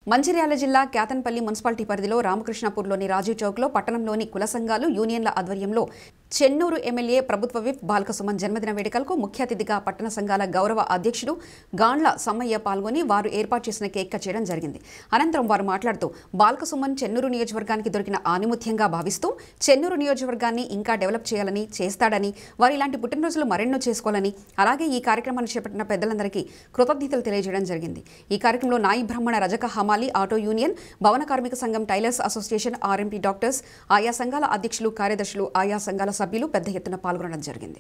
మంచిర్యాల జిల్లా కేతన్పల్లి మున్సిపాలిటీ పరిధిలో రామకృష్ణాపూర్లోని రాజీవ్ చౌక్లో పట్టణంలోని కుల సంఘాలు యూనియన్ల ఆధ్వర్యంలో చెన్నూరు ఎమ్మెల్యే ప్రభుత్వ విప్ బాల్కసుమన్ జన్మదిన వేడుకలకు ముఖ్య అతిథిగా పట్టణ సంఘాల గౌరవ అధ్యక్షుడు గాండ్ల సమ్మయ్య పాల్గొని వారు ఏర్పాటు చేసిన కేక్ కట్ చేయడం జరిగింది అనంతరం వారు మాట్లాడుతూ బాల్కసుమన్ చెన్నూరు నియోజకవర్గానికి దొరికిన ఆనిముత్యంగా భావిస్తూ చెన్నూరు నియోజకవర్గాన్ని ఇంకా డెవలప్ చేయాలని చేస్తాడని వారు ఇలాంటి పుట్టినరోజులు మరెన్నో చేసుకోవాలని అలాగే ఈ కార్యక్రమాన్ని చేపట్టిన పెద్దలందరికీ కృతజ్ఞతలు తెలియజేయడం జరిగింది ఈ కార్యక్రమంలో నాయి బ్రహ్మణ రజక హమాలి ఆటో యూనియన్ భవన కార్మిక సంఘం టైలర్స్ అసోసియేషన్ ఆర్ఎంపీ డాక్టర్స్ ఆయా సంఘాల అధ్యక్షులు కార్యదర్శులు ఆయా సంఘాల సభ్యులు పెద్ద ఎత్తున పాల్గొనడం జరిగింది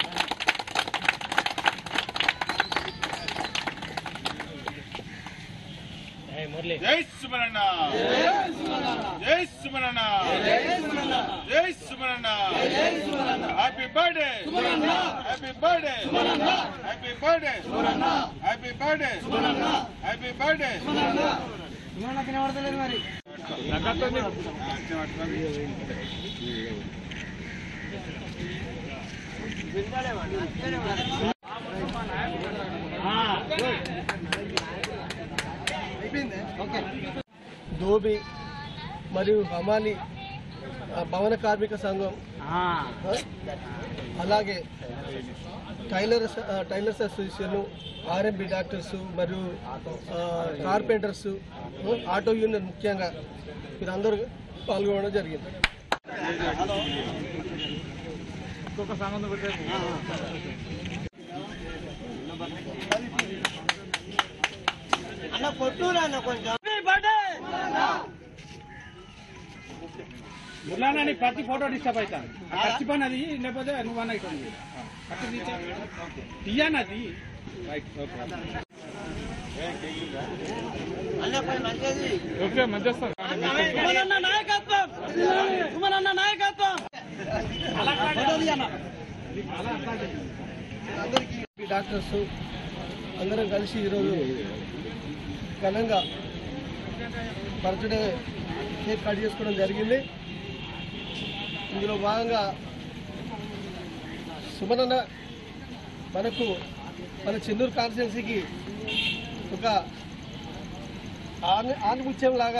జై సుమరణ జై సుమరణ జై సుమరణ happy birthday happy birthday happy birthday happy birthday happy birthday ధోబి మరియు హమాలి ఆ, భవన కార్మిక సంఘం ఆ, అలాగే టైలర్స్ ఆ, టైలర్స్ అసోసియేషన్ ఆర్ఎంపి డాక్టర్స్ మరియు ఆ, కార్పెంటర్స్ ఆ, ఆటో యూనియన్ ముఖ్యంగా మీరందరూ పాల్గొనడం జరిగింది మురళానా నీకు ప్రతి ఫోటో డిస్టర్బ్ అవుతాను ఖర్చు పని అది లేకపోతే నువ్వు అన్న అవుతుంది ఖర్చు తీసా తీయనది రైట్ ఓకే మంచి వస్తుంది అందరికీ డాక్టర్స్ అందరం కలిసి ఈరోజు ఘనంగా బర్త్డే కేక్ కట్ చేసుకోవడం జరిగింది ఇందులో భాగంగా సుమనన్న మనకు మన చెన్నూరు కాన్స్టిట్యున్సీకి ఒక ఆని ఆనిముత్యం లాగా